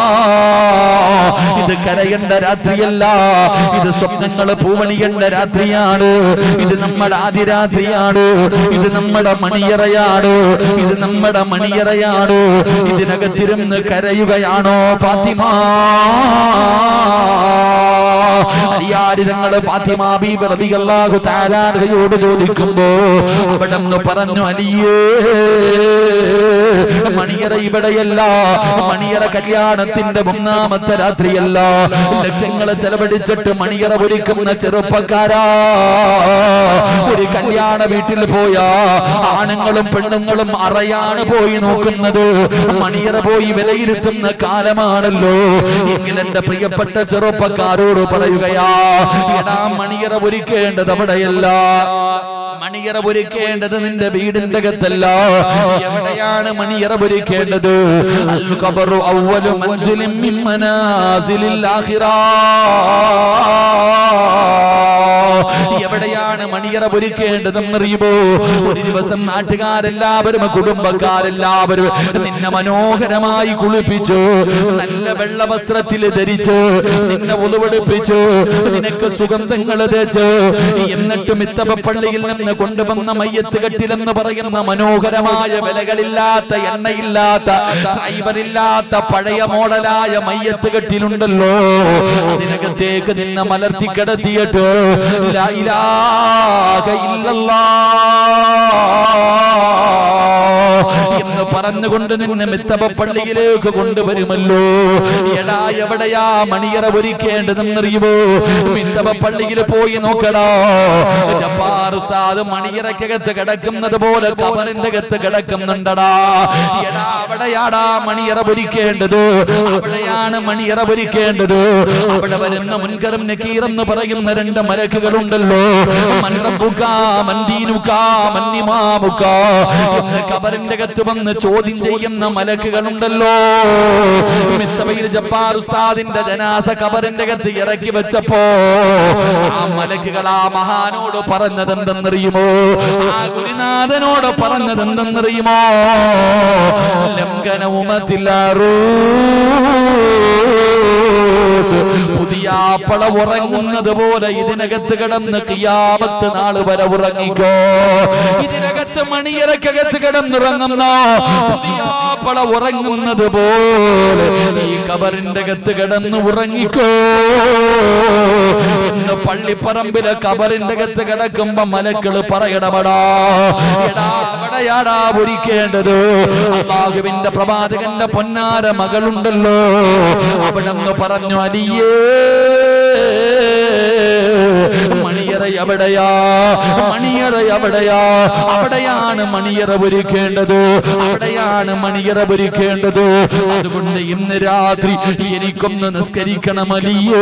Speaker 1: ഇത് കരയേണ്ട രാത്രിയല്ല ഇത് സ്വപ്നങ്ങള് പൂവണിയേണ്ട രാത്രിയാണ് ഇത് നമ്മുടെ ആദിരാത്രിയാണ് ഇത് നമ്മുടെ മണിയറയാണ് ഇത് നമ്മുടെ മണിയറയാണ് ഇതിനകത്തിരുന്ന് കരയുകയാണോ ഫാത്തിമ അലിയാരിതങ്ങള് ഫാത്തിമ ബീബി റളിയല്ലാഹു തആലായോട് ചോദിക്കുമ്പോ അവിടെ നിന്ന് പറഞ്ഞു അലിയേ മണിയറ ഇവിടെയല്ല മണിയറ കല്യാണത്തിന്റെ ഒന്നാമത്തെ രാത്രിയല്ല ലക്ഷങ്ങൾ ചെലവഴിച്ചിട്ട് മണിയറ ഒരുക്കുന്ന ചെറുപ്പക്കാരാ ഒരു കല്യാണ വീട്ടിൽ പോയാ ആണുങ്ങളും പെണ്ണുങ്ങളും അറയാണ് പോയി നോക്കുന്നത് മണിയറ പോയി വിലയിരുത്തുന്ന കാലമാണല്ലോ എങ്കിൽ എന്റെ പ്രിയപ്പെട്ട ചെറുപ്പക്കാരോട് പറയുകയാ എടാ മണിയറ ഒരുക്കേണ്ടത് അവിടെയല്ല മണിയറ ഒരുക്കേണ്ടത് നിന്റെ വീടിന്റെ അകത്തല്ല എവിടെയാണ് മണിയറ ഒരുക്കേണ്ടത് അൽ ഖബറു അവ്വലു മൻസിലിൻ മിൻ മനാസിലിൽ ആഖിറ എവിടെയാണ് മണിയറ ഒരുക്കേണ്ടതെന്നറിയുമോ ഒരു ദിവസം നാട്ടുകാരെല്ലാവരും കുടുംബക്കാരെല്ലാവരും നിന്നെ മനോഹരമായി കുളിപ്പിച്ചു നല്ല വെള്ള വസ്ത്രത്തിൽ ധരിച്ച് നിന്നെ ഉളവെടുപ്പിച്ചു നിനക്ക് സുഗന്ധങ്ങൾ തേച്ച് എന്നിട്ട് മിത്തപ്പ പള്ളിയിൽ നിന്ന് കൊണ്ടുവന്ന മയ്യത്ത് കെട്ടിലെന്ന് പറയുന്ന മനോഹരമായ വിലകളില്ലാത്ത എണ്ണയില്ലാത്ത ഡ്രൈവറില്ലാത്ത പഴയ മോഡലായ മയ്യത്ത് കെട്ടിലുണ്ടല്ലോ അതിനകത്തേക്ക് നിന്നെ മലർത്തി കിടത്തിയിട്ട് ലാ ഇലാഹ ഇല്ലല്ലാഹ് എന്ന് പറഞ്ഞുകൊണ്ട് നിന്നെ മിത്തപ്പ പള്ളിയിലേക്ക് കൊണ്ടുവരുമല്ലോ എടാ എവിടെയാ മണിയറ ഒരുക്കേണ്ടതെന്നറിയുമോ മിത്തപ്പ പള്ളിയിൽ പോയി നോക്കടാ ജപ്പാർ ഉസ്താദ് മണിയറക്കകത്ത് കിടക്കുന്നത് പോലെ കബറിന്റെ അകത്ത് കിടക്കുന്നുണ്ടടാ എടാ അവിടെയാടാ മണിയറ ഒരുക്കേണ്ടത് അവിടെയാണ് മണിയറ ഒരുക്കേണ്ടത് അവിടെ വരുന്ന മുൻകരം നക്കീർ എന്ന് പറയുന്ന രണ്ട് മലക്കുകളുണ്ടല്ലോ മൻറബുക മന്ദീനുക മന്നിമാമുക എന്ന് കബറിന്റെ അകത്ത് വന്ന് ചോദ്യം ചെയ്യുന്ന മലക്കുകളുണ്ടല്ലോ മിത്തബയിൽ ജബ്ബാർ ഉസ്താദിന്റെ ജനാസ കബറിന്റെ അകത്ത് ഇറക്കി വെച്ചപ്പോ ആ മലക്കുകൾ ആ മഹാനോട് പറഞ്ഞത് എന്തെന്നറിയുമോ ആ ഗുരുനാഥനോട് പറഞ്ഞത് എന്തെന്നറിയുമോ ലംഘനവുമത്തില്ലാറൂ പുതിയ പള ഉറങ്ങുന്നത് പോലെ ഇതിനകത്ത് കിടന്ന് കിയാമത്ത് നാള് വരെ ഉറങ്ങിക്കോ ഇതിനകത്ത് മണിയറക്കകത്ത് കിടന്നുറങ്ങുന്ന പുതിയ പള ഉറങ്ങുന്നത് പോലെ ഈ കബറിന്റെ അകത്ത് കിടന്ന് ഉറങ്ങിക്കോ ഇന്ന് പള്ളിപ്പറമ്പിലെ കബറിന്റെ അകത്ത് കിടക്കുമ്പോ മലക്കള് പറയണമടാ എടാ അവിടെയാടാ പൊരിക്കേണ്ടത് അള്ളാഹുവിന്റെ പ്രവാചകന്റെ പൊന്നാര മകളുണ്ടല്ലോ അവിടെ നിന്ന് പറഞ്ഞു അലിയേ മണിയറ എവിടെയാ മണിയറ എവിടെയാ അവിടെയാണ് മണിയറ ഒരുക്കേണ്ടത് അവിടെയാണ് മണിയറ ഒരുക്കേണ്ടത് അതുകൊണ്ട് ഇന്ന് രാത്രി എനിക്കൊന്ന് നിസ്കരിക്കണം അലിയേ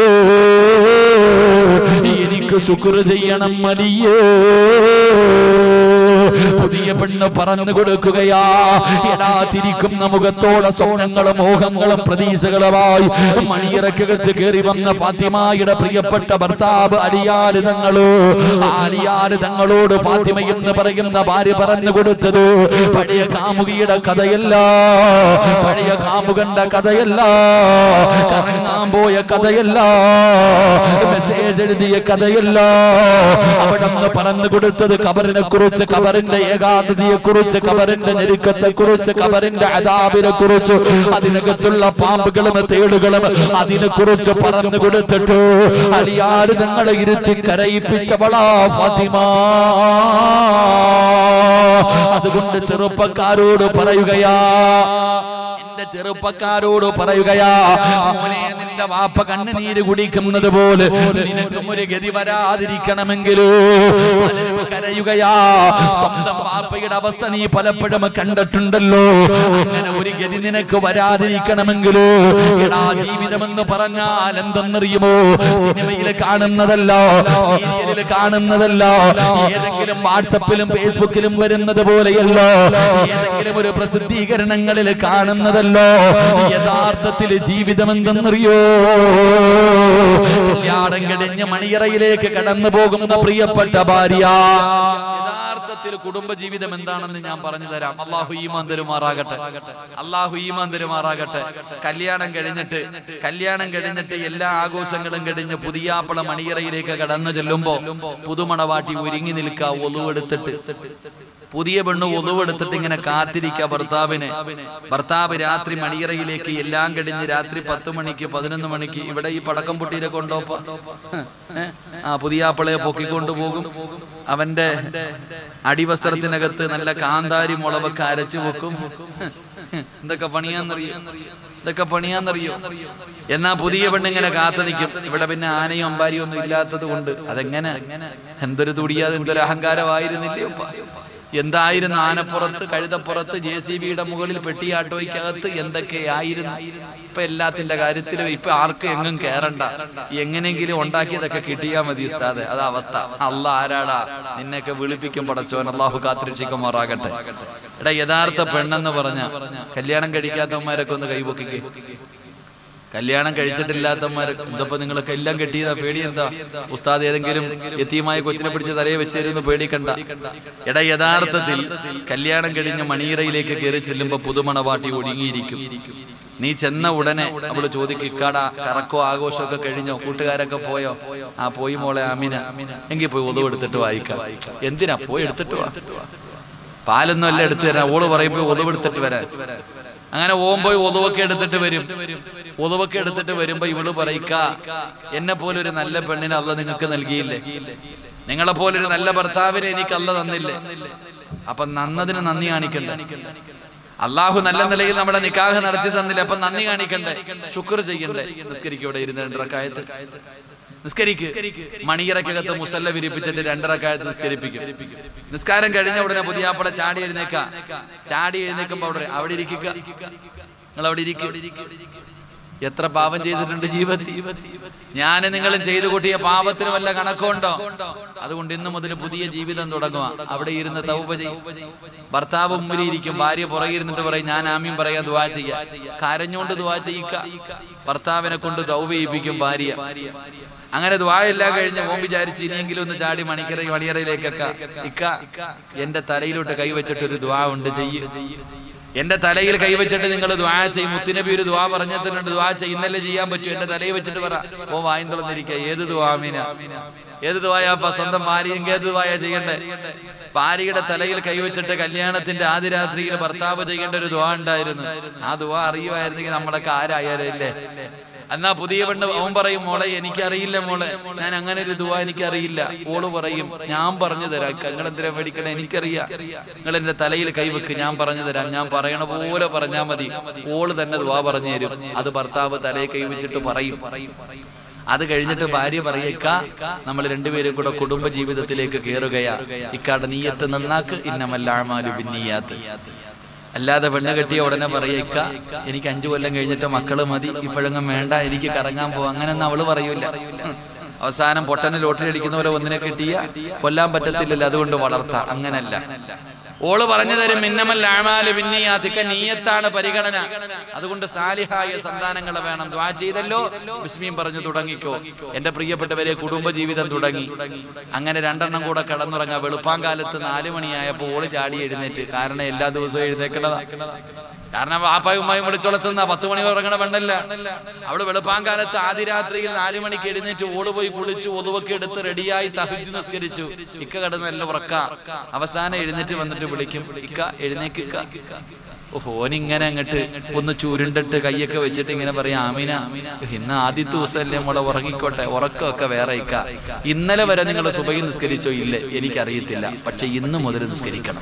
Speaker 1: എനിക്ക് ശുക്ർ ചെയ്യണം അലിയേ പുതിയ പെണ്ണ് പറഞ്ഞു കൊടുക്കുകയാ എടാ ചിരിക്കുന്ന മുഖത്തോടെ സ്വപ്നങ്ങളും മോഹങ്ങളും പ്രതീക്ഷകളുമായി മണിയറക്കകത്ത് കയറി വന്ന ഫാത്തിമായുടെ പ്രിയപ്പെട്ട ഭർത്താവ് അലിയാല് തങ്ങളോ അലിയാല് തങ്ങളോട് ഫാത്തിമ എന്ന് പറയുന്ന ഭാര്യ പറഞ്ഞു കൊടുത്തത് പഴയ കാമുകിയുടെ കഥയല്ല പഴയ കാമുകന്റെ കഥയല്ല കറങ്ങാൻ പോയ കഥയല്ല മെസ്സേജ് എഴുതിയ കഥയല്ല അവിടെ നിന്ന് പറഞ്ഞു കൊടുത്തത് കബറിനെ കുറിച്ച് കബറിന്റെ ഏകാന്തതയെ കുറിച്ച് കബറിന്റെ ഞെരുക്കത്തെ കുറിച്ച് കബറിന്റെ അതാബിനെ കുറിച്ച് അതിനകത്തുള്ള പാമ്പുകളും തേടുകളും അതിനെ കുറിച്ച് പറഞ്ഞു കൊടുത്തിട്ട് അലിയാര് ഞങ്ങളെ ഇരുത്തി കരയിപ്പിച്ചവളാ ഫാത്തിമ അതുകൊണ്ട് ചെറുപ്പക്കാരോട് പറയുകയാ എന്റെ ചെറുപ്പക്കാരോട് പറയുകയാ മോനെ നിന്റെ വാപ്പ കണ്ണുനീര് കുടിക്കുന്നത് പോലെ നിനക്കും ഒരു ഗതി വരാതിരിക്കണമെങ്കിലോ പലരും കരയുകയാ സ്വന്തം വാപ്പയുടെ അവസ്ഥ നീ പലപ്പോഴും കണ്ടിട്ടുണ്ടല്ലോ അങ്ങനെ ഒരു ഗതി നിനക്ക് വരാതിരിക്കണമെങ്കിലോ എടാ ജീവിതമെന്ന് പറഞ്ഞാൽ എന്തെന്നറിയുമോ സിനിമയിൽ കാണുന്നതല്ല സീരിയലിൽ കാണുന്നതല്ല ഏതെങ്കിലും വാട്സപ്പിലും ഫേസ്ബുക്കിലും വരുന്നത് പോലെയല്ല ഏതെങ്കിലും ഒരു പ്രസിദ്ധീകരണങ്ങളിൽ കാണുന്നതല്ലോ യഥാർത്ഥത്തിൽ ജീവിതം എന്തെന്നറിയോ കല്യാണം കഴിഞ്ഞ് മണിയറയിലേക്ക് കടന്നു പോകുന്ന പ്രിയപ്പെട്ട ഭാര്യ യഥാർത്ഥത്തിൽ കുടുംബ ജീവിതം എന്താണെന്ന് ഞാൻ പറഞ്ഞു തരാം അള്ളാഹു ഈമാൻ തരുമാറാകട്ടെ അള്ളാഹു ഈമാൻ തരുമാറാകട്ടെ കല്യാണം കഴിഞ്ഞിട്ട് കല്യാണം കഴിഞ്ഞിട്ട് എല്ലാ ആഘോഷങ്ങളും കഴിഞ്ഞ് പുതിയാപ്പള മണിയറയിലേക്ക് കടന്നു ചെല്ലുമ്പോ പുതുമണവാട്ടി ഒരുങ്ങി നിൽക്കുക ഒലുവെടുത്തിട്ട് പുതിയ പെണ്ണ് ഒതുവെടുത്തിട്ട് ഇങ്ങനെ കാത്തിരിക്കുക ഭർത്താവിന് ഭർത്താവ് രാത്രി മണിയറയിലേക്ക് എല്ലാം കഴിഞ്ഞ് രാത്രി പത്ത് മണിക്ക് പതിനൊന്ന് മണിക്ക് ഇവിടെ ഈ പടക്കം പൊട്ടീരെ കൊണ്ടോപ്പ ആ പുതിയാപ്പളെ പൊക്കിക്കൊണ്ടു പോകും അവന്റെ അടിവസ്ത്രത്തിനകത്ത് നല്ല കാന്താരി മുളവൊക്കെ അരച്ചു വെക്കും എന്തൊക്കെ പണിയാന്നറിയോ ഇതൊക്കെ പണിയാന്നറിയോ എന്നാ പുതിയ പെണ്ണിങ്ങനെ കാത്തു നിൽക്കും ഇവിടെ പിന്നെ ആനയും അമ്പാരിയും ഒന്നും ഇല്ലാത്തത് കൊണ്ട് അതെങ്ങനെ എന്തൊരു തുടിയാതെ എന്തൊരു അഹങ്കാരമായിരുന്നില്ലേ ഉപ്പ? എന്തായിരുന്നു ആനപ്പുറത്ത് കഴുതപ്പുറത്ത് ജെ സി ബിയുടെ മുകളിൽ പെട്ടിയാട്ടോയ്ക്കകത്ത് എന്തൊക്കെയായിരുന്നു ഇപ്പൊ എല്ലാത്തിന്റെ കാര്യത്തിലും ഇപ്പൊ ആർക്കും എങ്ങും കേറണ്ട എങ്ങനെങ്കിലും ഉണ്ടാക്കിയതൊക്കെ കിട്ടിയാ മതി ഉസ്താദ് അതാ അവസ്ഥ അല്ല ആരാടാ നിന്നെയൊക്കെ വിളിപ്പിക്കും പടച്ചോൻ അള്ളാഹു കാത്തിരക്ഷിക്കുമാറാകട്ടെ എടാ യഥാർത്ഥ പെണ്ണെന്ന് പറഞ്ഞ കല്യാണം കഴിക്കാത്തവന്മാരൊക്കെ ഒന്ന് കൈപൊക്കിക്കേ
Speaker 2: കല്യാണം കഴിച്ചിട്ടില്ലാത്തമാര് എന്തപ്പോ നിങ്ങളൊക്കെ എല്ലാം കെട്ടിയതാ പേടി എന്താ ഉസ്താദ് ഏതെങ്കിലും എത്തിയുമായ കൊച്ചിനെ പിടിച്ച് തലയെ വെച്ചിരുന്ന് പേടിക്കണ്ട എടാ യഥാർത്ഥത്തിൽ കല്യാണം കഴിഞ്ഞ് മണിയറയിലേക്ക് കയറി ചെല്ലുമ്പോ പുതുമണവാട്ടി ഒടുങ്ങിയിരിക്കും നീ ചെന്ന ഉടനെ അവള് ചോദിക്കും ഇക്കാട കറക്കോ ആഘോഷമൊക്കെ കഴിഞ്ഞോ കൂട്ടുകാരൊക്കെ പോയോ ആ പോയി മോളെ അമിന എങ്കിൽ പോയി ഒതുവ് എടുത്തിട്ട് വായിക്കാം എന്തിനാ പോയി എടുത്തിട്ട് വാ പാലൊന്നും അല്ല എടുത്തു തരാം ഓള് പറയുമ്പോ ഒതുവ് എടുത്തിട്ട് വരാൻ അങ്ങനെ പോകുമ്പോ ഒതുവൊക്കെ എടുത്തിട്ട് വരും ഒതുവൊക്കെ എടുത്തിട്ട് വരുമ്പോ ഇവള് പറയിക്ക എന്നെ പോലെ ഒരു നല്ല പെണ്ണിനെ അല്ല നിങ്ങൾക്ക് നൽകിയില്ലേ നിങ്ങളെ പോലെ ഒരു നല്ല ഭർത്താവിനെ എനിക്ക് അല്ല തന്നില്ലേ അപ്പൊ നന്നതിന് നന്ദി കാണിക്കണ്ടേ അള്ളാഹു നല്ല നിലയിൽ നമ്മുടെ നിക്കാഹ് നടത്തി തന്നില്ല അപ്പൊ നന്ദി കാണിക്കണ്ടേ ശുക്ർ ചെയ്യണ്ടേ നിസ്കരിക്കും ഇവിടെ ഇരുന്ന് രണ്ടരക്കായത്ത് നിസ്കരിക്ക് മണിയറക്കകത്ത് മുസല്ല വിരിപ്പിച്ചിട്ട് രണ്ടരക്കായത്ത് നിസ്കരിപ്പിക്കും നിസ്കാരം കഴിഞ്ഞ ഉടനെ പുതിയാപ്പട ചാടി എഴുന്നേക്ക ചാടി എഴുന്നേക്കുമ്പോ അവിടെ അവിടെ ഇരിക്കുക നിങ്ങൾ അവിടെ ഇരിക്കുക എത്ര പാപം ചെയ്തിട്ടുണ്ട് ജീവിതത്തിൽ ഞാൻ നിങ്ങളും ചെയ്തു കൂട്ടിയ പാപത്തിന് വല്ല കണക്കുണ്ടോ അതുകൊണ്ട് ഇന്നു മുതൽ പുതിയ ജീവിതം തുടങ്ങുക അവിടെ ഇരുന്ന് തൗപ ചെയ്യും ഭർത്താവ് മുമ്പിൽ ഇരിക്കും ഭാര്യ പുറകെ ഇരുന്നിട്ട് പറയും ഞാൻ ആമ്യം പറയാൻ ദുവാ ചെയ്യാ കരഞ്ഞുകൊണ്ട് ദുവാ ചെയ്യിക്ക ഭർത്താവിനെ കൊണ്ട് തൗപ ചെയ്യിപ്പിക്കും ഭാര്യ അങ്ങനെ ദ്വായെല്ലാം കഴിഞ്ഞ് ഓം വിചാരിച്ച് ഇനിയെങ്കിലും ഒന്ന് ചാടി മണിക്കറ മണിയറയിലേക്കൊക്കെ ഇക്ക എന്റെ തലയിലോട്ട് കൈവച്ചിട്ട് ഒരു ദ്വാ ഉണ്ട് ചെയ്യ് എന്റെ തലയിൽ കൈവച്ചിട്ട് നിങ്ങൾ ദ്വാ ചെയ്യും മുത്തുനബി ഒരു ദ്വാ പറഞ്ഞിട്ടുണ്ട് ദ്വാ ചെയ്യുന്നല്ലേ ചെയ്യാൻ പറ്റൂ എന്റെ തലയിൽ വെച്ചിട്ട് പറ ഓ വായും തുറന്നിരിക്കുക ഏത് ദ്വാമീന ഏത് ദ്വായാപ്പ സ്വന്തം ഭാര്യയെങ്കിൽ ഏത് ദ്വായ ചെയ്യണ്ടേ ഭാര്യയുടെ തലയിൽ കൈവച്ചിട്ട് കല്യാണത്തിന്റെ ആദ്യ രാത്രിയിൽ ഭർത്താവ് ചെയ്യേണ്ട ഒരു ദ്വാ ഉണ്ടായിരുന്നു ആ ദ്വാ അറിയുമായിരുന്നെങ്കിൽ നമ്മളൊക്കെ ആരായാലും ഇല്ലേ എന്നാ പുതിയ പെണ്ണ് അവൻ പറയും മോളെ എനിക്കറിയില്ല മോളെ ഞാൻ അങ്ങനെ ഒരു ദുവാ എനിക്കറിയില്ല ഓള് പറയും ഞാൻ പറഞ്ഞു തരാം നിങ്ങൾ എന്തിനാ മേടിക്കണേ എനിക്കറിയാം നിങ്ങൾ എന്റെ തലയിൽ കൈവെക്ക് ഞാൻ പറഞ്ഞു തരാം ഞാൻ പറയണ പോലെ പറഞ്ഞാ മതി ഓള് തന്നെ ദുവാ പറഞ്ഞു തരും അത് ഭർത്താവ് തലയിൽ കൈവച്ചിട്ട് പറയും അത് കഴിഞ്ഞിട്ട് ഭാര്യ പറയേക്ക നമ്മൾ രണ്ടുപേരും കൂടെ കുടുംബ ജീവിതത്തിലേക്ക് കയറുകയാ ഇക്കാടെ നീയത്ത് നന്നാക്ക് ഇന്നമല്ലാമാലു പിന്നീയാത്ത് അല്ലാതെ പെണ്ണ് കെട്ടിയ ഉടനെ പറയേക്ക എനിക്ക് അഞ്ചു കൊല്ലം കഴിഞ്ഞിട്ട് മക്കള് മതി ഇപ്പോഴെങ്ങും വേണ്ട എനിക്ക് കറങ്ങാൻ പോവാ അങ്ങനെയൊന്നും അവള് പറയൂല അവസാനം പൊട്ടന് ലോട്ടറി അടിക്കുന്ന പോലെ ഒന്നിനെ കിട്ടിയ കൊല്ലാൻ പറ്റത്തില്ലല്ലോ അതുകൊണ്ട് വളർത്താം അങ്ങനല്ല ഓള് പറഞ്ഞു തരും മിന്നമൽ ആമാല് പിന്നെയാത്തിക്ക നീയത്താണ് പരിഗണന അതുകൊണ്ട് സാലിഹായ സന്താനങ്ങൾ വേണം ദ്വാ ചെയ്തല്ലോ ബിസ്മീം പറഞ്ഞു തുടങ്ങിക്കോ എന്റെ പ്രിയപ്പെട്ടവരെ കുടുംബ ജീവിതം തുടങ്ങി അങ്ങനെ രണ്ടെണ്ണം കൂടെ കടന്നുറങ്ങാം വെളുപ്പാങ്കാലത്ത് നാലു മണിയായപ്പോൾ ഓള് ചാടി എഴുന്നേറ്റ് കാരണം എല്ലാ ദിവസവും എഴുന്നേക്കണതാ കാരണം വാപ്പായും ഉമ്മായും വിളിച്ചുളത്തുന്ന പത്ത് മണി ഉറങ്ങണ പെണ്ണല്ല അവള് വെളുപ്പാങ്കാലത്ത് ആദ്യ രാത്രിയിൽ നാലു മണിക്ക് എഴുന്നേറ്റ് ഓട് പോയി കുളിച്ചു ഒതുവൊക്കെ എടുത്ത് റെഡിയായി തഹിച്ചു നിസ്കരിച്ചു ഇക്ക കിടന്ന് നല്ല ഉറക്ക അവസാനം എഴുന്നേറ്റ് വന്നിട്ട് വിളിക്കും ഇക്ക എഴുന്നേക്കിക്ക ഓനിങ്ങനെ അങ്ങോട്ട് ഒന്ന് ചുരുണ്ടിട്ട് കൈയൊക്കെ വെച്ചിട്ട് ഇങ്ങനെ പറയാം ആമീന ഇന്ന് ആദ്യത്തെ ദിവസമല്ലേ മോളെ ഉറങ്ങിക്കോട്ടെ ഉറക്കമൊക്കെ വേറെ ഇക്ക ഇന്നലെ വരെ നിങ്ങൾ സുബൈ നിസ്കരിച്ചോ ഇല്ലേ എനിക്കറിയത്തില്ല പക്ഷെ ഇന്ന് മുതൽ നിസ്കരിക്കണം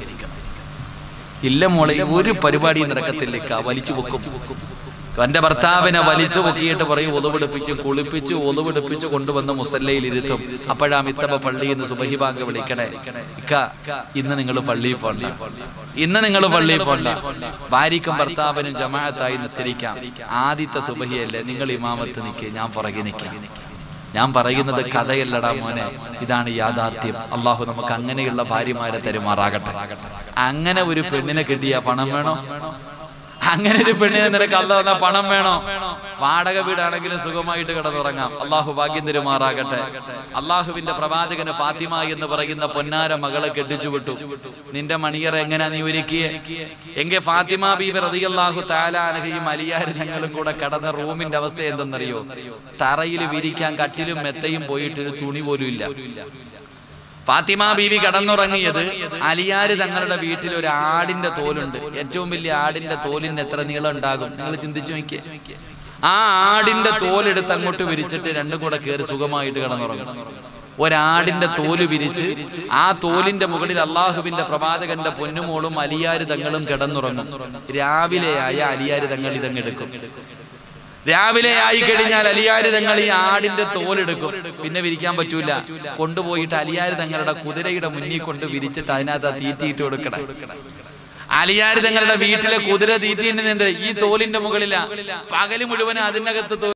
Speaker 2: ഇല്ല മോളെ ഒരു പരിപാടിയും നടക്കത്തില്ല വലിച്ചു പൊക്കും എന്റെ ഭർത്താവിനെ വലിച്ചു പൊക്കിയിട്ട് പറയും ഒതുവെടുപ്പിക്കും കുളിപ്പിച്ച് ഒതുവെടുപ്പിച്ച് കൊണ്ടുവന്ന് മുസല്ലയിൽ ഇരുത്തും അപ്പോഴാ മിത്തപ്പ പള്ളിയിൽ നിന്ന് സുബഹി ബാങ്ക് വിളിക്കണേ ഇക്ക ഇന്ന് നിങ്ങൾ പള്ളിയിൽ പോണ്ട ഇന്ന് നിങ്ങൾ പള്ളിയിൽ പോണ്ട ഭാര്യക്കും ഭർത്താവിനും ജമാഅത്തായി നിസ്കരിക്കാം ആദ്യത്തെ സുബഹിയല്ലേ നിങ്ങൾ ഇമാമത്ത് നിൽക്കുക ഞാൻ പുറകെ നിൽക്കാം ഞാൻ പറയുന്നത് കഥയല്ലടാ മോനെ ഇതാണ് യാഥാർത്ഥ്യം അള്ളാഹു നമുക്ക് അങ്ങനെയുള്ള ഭാര്യമാരെ തരുമാറാകട്ടെ അങ്ങനെ ഒരു പെണ്ണിനെ കിട്ടിയ പണം വേണോ അങ്ങനെ ഒരു പെണ്ണിനെ നിനക്ക് അല്ല തന്ന പണം വേണോ വാടക വീടാണെങ്കിലും സുഖമായിട്ട് കിടന്നുറങ്ങാം അള്ളാഹു ഭാഗ്യം തരുമാറാകട്ടെ അള്ളാഹുവിന്റെ പ്രവാചകന് ഫാത്തിമ എന്ന് പറയുന്ന പൊന്നാര മകളെ കെട്ടിച്ചു വിട്ടു നിന്റെ മണിയറ എങ്ങനെയാ നീ ഒരുക്കിയേ എങ്കിൽ ഫാത്തിമ ബീബി റതിയല്ലാഹു താലാനഹയും അലിയാരും ഞങ്ങളും കൂടെ കടന്ന റൂമിന്റെ അവസ്ഥ എന്തെന്നറിയോ തറയിൽ വിരിക്കാൻ കട്ടിലും മെത്തയും പോയിട്ട് ഒരു തുണി പോലും ഇല്ല ഫാത്തിമ ബീവി കടന്നുറങ്ങിയത് അലിയാര് തങ്ങളുടെ വീട്ടിൽ ഒരു ആടിന്റെ തോലുണ്ട് ഏറ്റവും വലിയ ആടിന്റെ തോലിന് എത്ര നീളം ഉണ്ടാകും നിങ്ങൾ ചിന്തിച്ചു നോക്കിയേ ആ ആടിന്റെ തോലെടുത്ത് അങ്ങോട്ട് വിരിച്ചിട്ട് രണ്ടും കൂടെ കയറി സുഖമായിട്ട് കിടന്നുറങ്ങും ഒരാടിന്റെ തോല് വിരിച്ച് ആ തോലിന്റെ മുകളിൽ അള്ളാഹുവിന്റെ പ്രവാചകന്റെ പൊന്നുമോളും അലിയാര് തങ്ങളും കിടന്നുറങ്ങും രാവിലെയായ അലിയാര് തങ്ങൾ ഇതങ്ങെടുക്കും രാവിലെ ആയി കഴിഞ്ഞാൽ അലിയാര് തങ്ങൾ ഈ ആടിന്റെ തോലെടുക്കും പിന്നെ വിരിക്കാൻ പറ്റൂല കൊണ്ടുപോയിട്ട് അലിയാര് തങ്ങളുടെ കുതിരയുടെ മുന്നിൽ കൊണ്ട് വിരിച്ചിട്ട് അതിനകത്ത് ആ തീറ്റിയിട്ട് കൊടുക്കണം അലിയാര് തങ്ങളുടെ വീട്ടിലെ കുതിര തീറ്റിന്റെ ഈ തോലിന്റെ മുകളില പകല് മുഴുവൻ അതിനകത്ത്